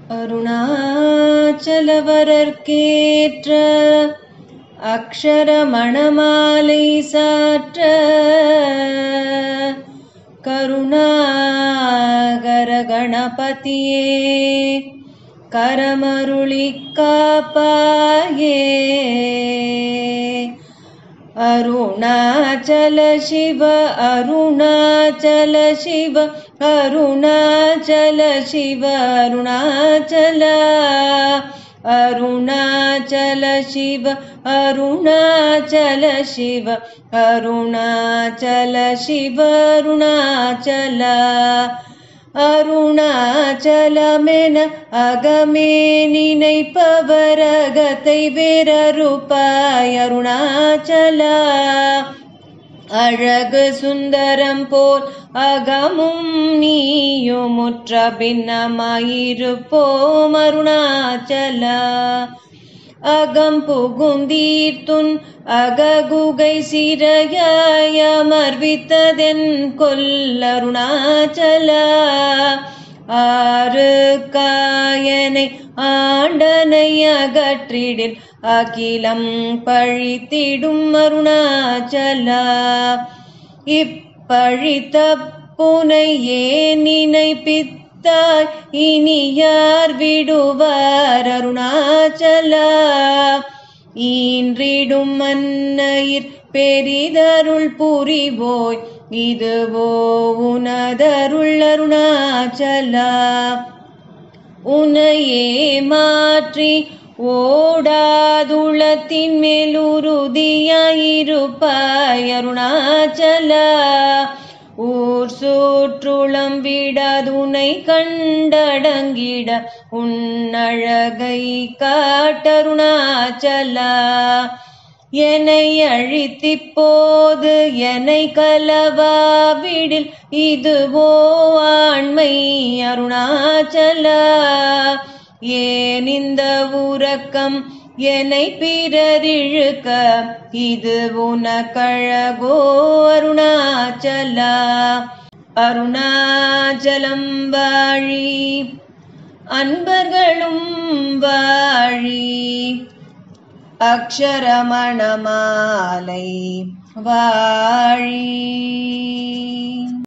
அருணாச்சலவரர்க்கேற்ற அக்ஷர மணமாலை சாற்ற கருணாகர கணபதியே கரமருளிக் காப்பாயே அருணாச்சல சிவ அருணாச்சல சிவ அருணாச்சல சிவ அருணாச்சல அருணாச்சல சிவ அருணாச்சல சிவ அருணாச்சல சிவ அருணாச்சல அருணாச்சலமென அகமே நினைப்பவரகத்தை வேறறுப்பாய் அருணாச்சலா அழகு சுந்தரம் போல் அகமும் நீயும் முற்ற பின்னமாயிருப்போம் அருணாச்சலா அகம் புகுந்தீர்த்துன் அககுகை சிறையாய் அமர்வித்ததென் கொல்லருணாச்சலா ஆறு காயனை ஆண்டனை அகற்றிடில் அகிலம் பழித்திடும் அருணாச்சலா இப்பழித்த புனை ஏன் நினைப்பித்தாய் இனி யார் விடுவார் அருணாச்சலா ஈன்றிடும் மன்னையிற் பெரிதருள் புரிவோய் இதுவோ உனதருள் அருணாச்சலா உனையே மாற்றி ஓடாதுளத்தின் மேல் உறுதியாயிருப்பாய் அருணாச்சலா ஊர் சூற்றுளம் விடாதுனை கண்டடங்கிட உன்னழகை காட்டருணாச்சலா என்னை அழித்திப்போது என்னை கலவாவிடில் இதுவோ ஆண்மை அருணாச்சலா ஏன் இந்த உறக்கம் என்னை பிறரிழுக்க இது உனக்கழகோ அருணாச்சலா அருணாச்சலம் வாழி அன்பர்களும் வாழி அக்ஷரமணமாலை வாழி